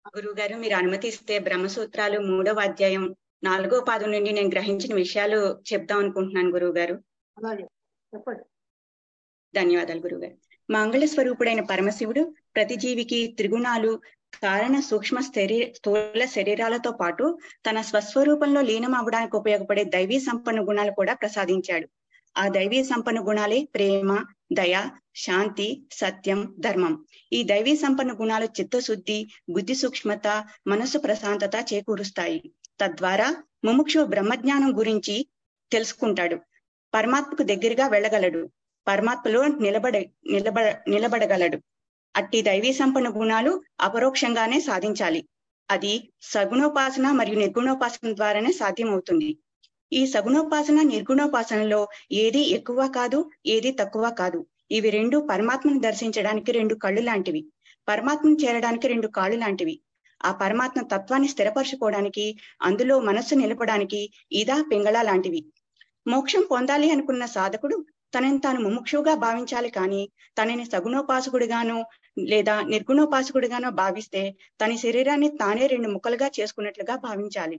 గురువు గారు మీరు అనుమతిస్తే బ్రహ్మసూత్రాలు మూడవ అధ్యాయం నాలుగో పాదం నుండి నేను గ్రహించిన విషయాలు చెప్దాం అనుకుంటున్నాను గురువు గారు అలాగే చెప్పండి ధన్యవాదాలు గురువు గారు మంగళ స్వరూపుడైన పరమశివుడు ప్రతి జీవికి త్రిగుణాలు కారణ సూక్ష్మ శరీ స్థూల శరీరాలతో పాటు తన స్వస్వరూపంలో లీనం అవ్వడానికి ఉపయోగపడే దైవీ సంపన్న గుణాలు కూడా ప్రసాదించాడు ఆ దైవీ సంపన్న గుణాలే ప్రేమ దయ శాంతి సత్యం ధర్మం ఈ దైవీ సంపన్న గుణాలు చిత్తశుద్ధి బుద్ధి సూక్ష్మత మనసు ప్రశాంతత చేకూరుస్తాయి తద్వారా ముముక్షు బ్రహ్మజ్ఞానం గురించి తెలుసుకుంటాడు పరమాత్మకు దగ్గరగా వెళ్ళగలడు పరమాత్మలో నిలబడ నిలబ నిలబడగలడు అట్టి దైవీ సంపన్న గుణాలు అపరోక్షంగానే సాధించాలి అది సగుణోపాసన మరియు నిర్గుణోపాసన ద్వారానే సాధ్యమవుతుంది ఈ సగుణోపాసన నిర్గుణోపాసనలో ఏది ఎక్కువ కాదు ఏది తక్కువ కాదు ఇవి రెండు పరమాత్మను దర్శించడానికి రెండు కళ్ళు లాంటివి పరమాత్మను చేరడానికి రెండు కాళ్ళు లాంటివి ఆ పరమాత్మ తత్వాన్ని స్థిరపరచుకోవడానికి అందులో మనస్సు నిలపడానికి ఇదా పింగళ లాంటివి మోక్షం పొందాలి అనుకున్న సాధకుడు తనని తాను ముముక్షుగా భావించాలి కానీ తనని సగుణోపాసకుడిగానో లేదా నిర్గుణోపాసకుడిగానో భావిస్తే తన శరీరాన్ని తానే రెండు ముక్కలుగా చేసుకున్నట్లుగా భావించాలి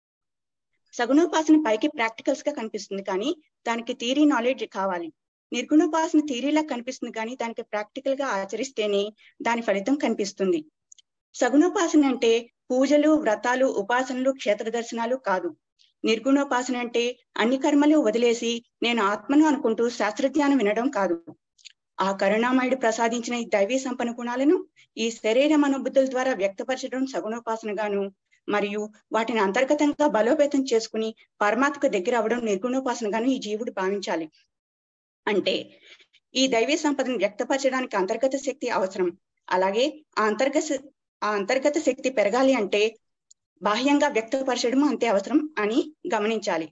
సగుణోపాసన పైకి ప్రాక్టికల్స్ గా కనిపిస్తుంది కానీ దానికి థీరీ నాలెడ్జ్ కావాలి నిర్గుణోపాసన థీరీలా కనిపిస్తుంది కానీ దానికి ప్రాక్టికల్ గా ఆచరిస్తేనే దాని ఫలితం కనిపిస్తుంది సగుణోపాసన అంటే పూజలు వ్రతాలు ఉపాసనలు క్షేత్ర దర్శనాలు కాదు నిర్గుణోపాసన అంటే అన్ని కర్మలు వదిలేసి నేను ఆత్మను అనుకుంటూ శాస్త్రజ్ఞానం వినడం కాదు ఆ కరుణామయుడు ప్రసాదించిన ఈ దైవీ సంపన్న గుణాలను ఈ శరీర మనోబుద్ధుల ద్వారా వ్యక్తపరచడం సగుణోపాసనగాను మరియు వాటిని అంతర్గతంగా బలోపేతం చేసుకుని పరమాత్మకు దగ్గర అవడం నిర్గుణోపాసనగాను ఈ జీవుడు భావించాలి అంటే ఈ దైవీ సంపదను వ్యక్తపరచడానికి అంతర్గత శక్తి అవసరం అలాగే ఆ అంతర్గత ఆ అంతర్గత శక్తి పెరగాలి అంటే బాహ్యంగా వ్యక్తపరచడం అంతే అవసరం అని గమనించాలి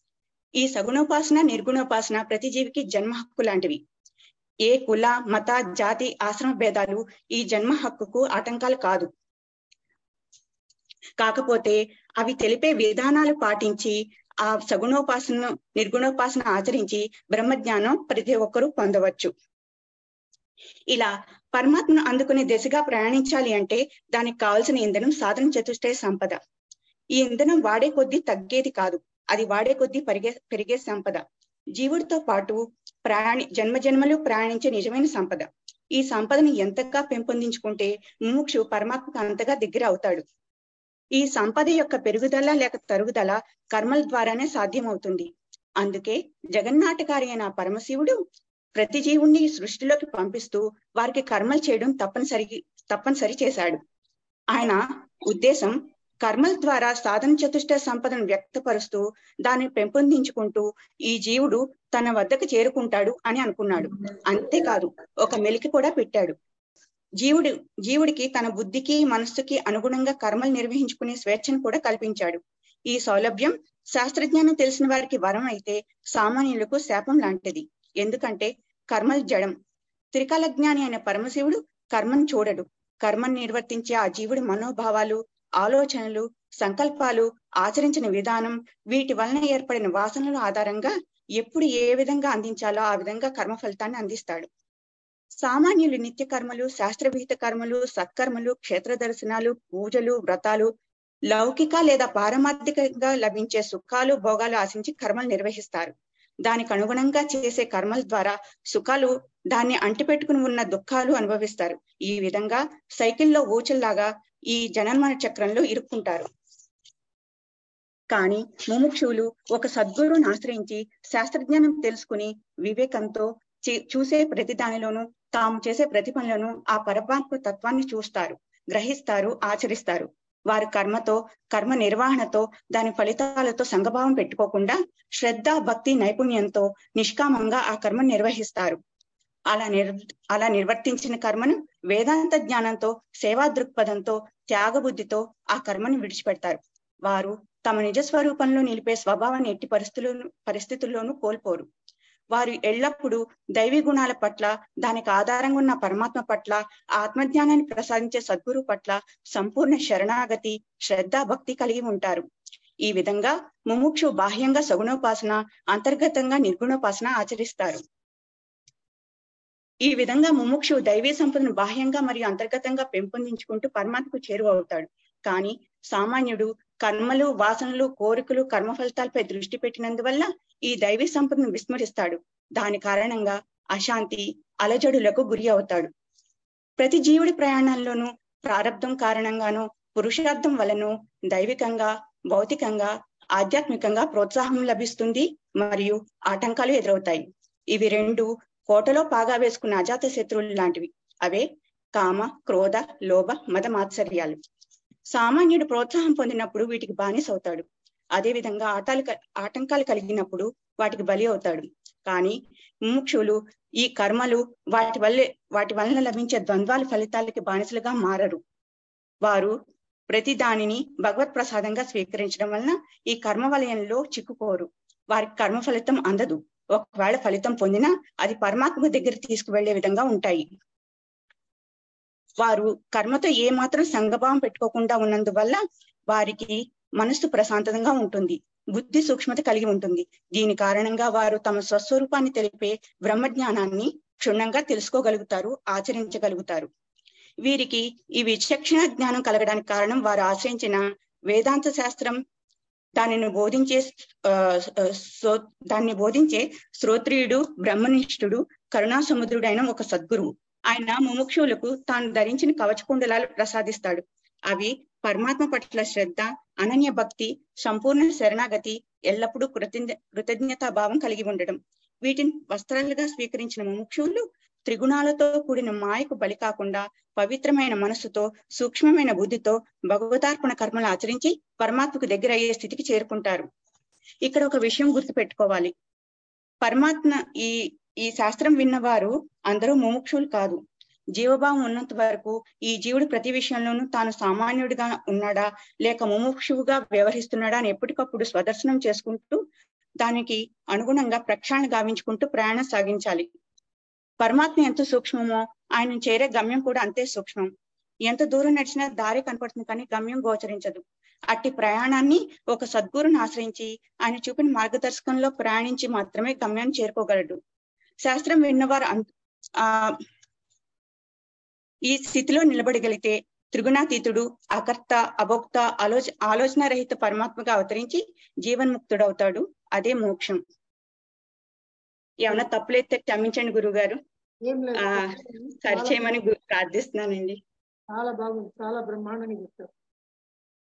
ఈ సగుణోపాసన నిర్గుణోపాసన ప్రతి జీవికి జన్మ హక్కు లాంటివి ఏ కుల మత జాతి ఆశ్రమ భేదాలు ఈ జన్మ హక్కుకు ఆటంకాలు కాదు కాకపోతే అవి తెలిపే విధానాలు పాటించి ఆ సగుణోపాసన నిర్గుణోపాసన ఆచరించి బ్రహ్మజ్ఞానం ప్రతి ఒక్కరూ పొందవచ్చు ఇలా పరమాత్మను అందుకునే దిశగా ప్రయాణించాలి అంటే దానికి కావాల్సిన ఇంధనం సాధన చతుష్టయ సంపద ఈ ఇంధనం వాడే కొద్దీ తగ్గేది కాదు అది వాడే కొద్దీ పెరిగే పెరిగే సంపద జీవుడితో పాటు ప్రయాణి జన్మ జన్మలు ప్రయాణించే నిజమైన సంపద ఈ సంపదను ఎంతగా పెంపొందించుకుంటే ముముక్షు పరమాత్మకు అంతగా దగ్గర అవుతాడు ఈ సంపద యొక్క పెరుగుదల లేక తరుగుదల కర్మల ద్వారానే సాధ్యమవుతుంది అందుకే జగన్నాటకారి అయిన పరమశివుడు ప్రతి జీవుణ్ణి సృష్టిలోకి పంపిస్తూ వారికి కర్మలు చేయడం తప్పనిసరి తప్పనిసరి చేశాడు ఆయన ఉద్దేశం కర్మల ద్వారా సాధన చతుష్ట సంపదను వ్యక్తపరుస్తూ దాన్ని పెంపొందించుకుంటూ ఈ జీవుడు తన వద్దకు చేరుకుంటాడు అని అనుకున్నాడు అంతేకాదు ఒక మెలికి కూడా పెట్టాడు జీవుడు జీవుడికి తన బుద్ధికి మనస్సుకి అనుగుణంగా కర్మలు నిర్వహించుకునే స్వేచ్ఛను కూడా కల్పించాడు ఈ సౌలభ్యం శాస్త్రజ్ఞానం తెలిసిన వారికి వరం అయితే సామాన్యులకు శాపం లాంటిది ఎందుకంటే కర్మలు జడం త్రికాల జ్ఞాని అయిన పరమశివుడు కర్మను చూడడు కర్మను నిర్వర్తించే ఆ జీవుడి మనోభావాలు ఆలోచనలు సంకల్పాలు ఆచరించిన విధానం వీటి వలన ఏర్పడిన వాసనల ఆధారంగా ఎప్పుడు ఏ విధంగా అందించాలో ఆ విధంగా కర్మ ఫలితాన్ని అందిస్తాడు సామాన్యులు నిత్య కర్మలు శాస్త్రవిహిత కర్మలు సత్కర్మలు క్షేత్ర దర్శనాలు పూజలు వ్రతాలు లౌకిక లేదా పారమార్థికంగా లభించే సుఖాలు భోగాలు ఆశించి కర్మలు నిర్వహిస్తారు దానికి అనుగుణంగా చేసే కర్మల ద్వారా సుఖాలు దాన్ని అంటిపెట్టుకుని ఉన్న దుఃఖాలు అనుభవిస్తారు ఈ విధంగా సైకిల్లో ఊచల్లాగా ఈ జనన్మన చక్రంలో ఇరుక్కుంటారు కానీ ముముక్షువులు ఒక సద్గురువుని ఆశ్రయించి శాస్త్రజ్ఞానం తెలుసుకుని వివేకంతో చూసే ప్రతి దానిలోనూ తాము చేసే ప్రతి పనిలోనూ ఆ పరమాత్మ తత్వాన్ని చూస్తారు గ్రహిస్తారు ఆచరిస్తారు వారి కర్మతో కర్మ నిర్వహణతో దాని ఫలితాలతో సంఘభావం పెట్టుకోకుండా శ్రద్ధ భక్తి నైపుణ్యంతో నిష్కామంగా ఆ కర్మ నిర్వహిస్తారు అలా నిర్ అలా నిర్వర్తించిన కర్మను వేదాంత జ్ఞానంతో సేవా దృక్పథంతో త్యాగబుద్ధితో ఆ కర్మను విడిచిపెడతారు వారు తమ నిజ స్వరూపంలో నిలిపే స్వభావాన్ని ఎట్టి పరిస్థితుల్లోనూ పరిస్థితుల్లోనూ కోల్పోరు వారు ఎల్లప్పుడూ దైవీ గుణాల పట్ల దానికి ఆధారంగా ఉన్న పరమాత్మ పట్ల ఆత్మజ్ఞానాన్ని ప్రసాదించే సద్గురు పట్ల సంపూర్ణ శరణాగతి శ్రద్ధ భక్తి కలిగి ఉంటారు ఈ విధంగా ముముక్షు బాహ్యంగా సగుణోపాసన అంతర్గతంగా నిర్గుణోపాసన ఆచరిస్తారు ఈ విధంగా ముముక్షు దైవీ సంపదను బాహ్యంగా మరియు అంతర్గతంగా పెంపొందించుకుంటూ పరమాత్మకు చేరువవుతాడు కానీ సామాన్యుడు కర్మలు వాసనలు కోరికలు కర్మ ఫలితాలపై దృష్టి పెట్టినందువల్ల ఈ దైవీ సంపదను విస్మరిస్తాడు దాని కారణంగా అశాంతి అలజడులకు గురి అవుతాడు ప్రతి జీవుడి ప్రయాణంలోనూ ప్రారంధం కారణంగానూ పురుషార్థం వలన దైవికంగా భౌతికంగా ఆధ్యాత్మికంగా ప్రోత్సాహం లభిస్తుంది మరియు ఆటంకాలు ఎదురవుతాయి ఇవి రెండు కోటలో పాగా వేసుకున్న అజాత శత్రువులు లాంటివి అవే కామ క్రోధ లోభ మద మాత్సర్యాలు సామాన్యుడు ప్రోత్సాహం పొందినప్పుడు వీటికి బానిస అవుతాడు అదేవిధంగా ఆటాలు ఆటంకాలు కలిగినప్పుడు వాటికి బలి అవుతాడు కానీ ముముక్షులు ఈ కర్మలు వాటి వల్లే వాటి వలన లభించే ద్వంద్వాల ఫలితాలకి బానిసలుగా మారరు వారు ప్రతి దానిని భగవత్ ప్రసాదంగా స్వీకరించడం వలన ఈ కర్మ వలయంలో చిక్కుకోరు వారికి కర్మ ఫలితం అందదు ఒకవేళ ఫలితం పొందినా అది పరమాత్మ దగ్గర తీసుకువెళ్లే విధంగా ఉంటాయి వారు కర్మతో ఏ మాత్రం సంగభావం పెట్టుకోకుండా ఉన్నందువల్ల వారికి మనస్సు ప్రశాంతంగా ఉంటుంది బుద్ధి సూక్ష్మత కలిగి ఉంటుంది దీని కారణంగా వారు తమ స్వస్వరూపాన్ని తెలిపే బ్రహ్మజ్ఞానాన్ని క్షుణ్ణంగా తెలుసుకోగలుగుతారు ఆచరించగలుగుతారు వీరికి ఈ విచక్షణ జ్ఞానం కలగడానికి కారణం వారు ఆశ్రయించిన వేదాంత శాస్త్రం దానిని బోధించే దాన్ని బోధించే శ్రోత్రియుడు బ్రహ్మనిష్ఠుడు కరుణా సముద్రుడైన ఒక సద్గురువు ఆయన ముముక్షువులకు తాను ధరించిన కవచకుండలాలు ప్రసాదిస్తాడు అవి పరమాత్మ పట్ల శ్రద్ధ అనన్య భక్తి సంపూర్ణ శరణాగతి ఎల్లప్పుడూ కృతజ్ఞ కృతజ్ఞతా భావం కలిగి ఉండడం వీటిని వస్త్రాలుగా స్వీకరించిన ముముక్షువులు త్రిగుణాలతో కూడిన మాయకు బలి కాకుండా పవిత్రమైన మనస్సుతో సూక్ష్మమైన బుద్ధితో భగవతార్పణ కర్మలు ఆచరించి పరమాత్మకు దగ్గర అయ్యే స్థితికి చేరుకుంటారు ఇక్కడ ఒక విషయం గుర్తు పెట్టుకోవాలి పరమాత్మ ఈ ఈ శాస్త్రం విన్నవారు అందరూ ముముక్షులు కాదు జీవభావం ఉన్నంత వరకు ఈ జీవుడు ప్రతి విషయంలోనూ తాను సామాన్యుడిగా ఉన్నాడా లేక ముముక్షువుగా వ్యవహరిస్తున్నాడా అని ఎప్పటికప్పుడు స్వదర్శనం చేసుకుంటూ దానికి అనుగుణంగా ప్రక్షాళన గావించుకుంటూ ప్రయాణం సాగించాలి పరమాత్మ ఎంత సూక్ష్మమో ఆయన చేరే గమ్యం కూడా అంతే సూక్ష్మం ఎంత దూరం నడిచినా దారి కనపడుతుంది కానీ గమ్యం గోచరించదు అట్టి ప్రయాణాన్ని ఒక సద్గురుని ఆశ్రయించి ఆయన చూపిన మార్గదర్శకంలో ప్రయాణించి మాత్రమే గమ్యాన్ని చేరుకోగలడు శాస్త్రం విన్నవారు ఆ ఈ స్థితిలో నిలబడగలిగితే త్రిగుణాతీతుడు అకర్త అభోక్త ఆలోచ ఆలోచన రహిత పరమాత్మగా అవతరించి జీవన్ముక్తుడవుతాడు అదే మోక్షం ఏమన్నా తప్పులైతే క్షమించండి గురువు గారు ఏం లేదు ఆ, సరిచేయమని గు- ప్రార్థిస్తున్నానండి చాలా బాగుంది చాలా బ్రహ్మాండంగా చెప్తారు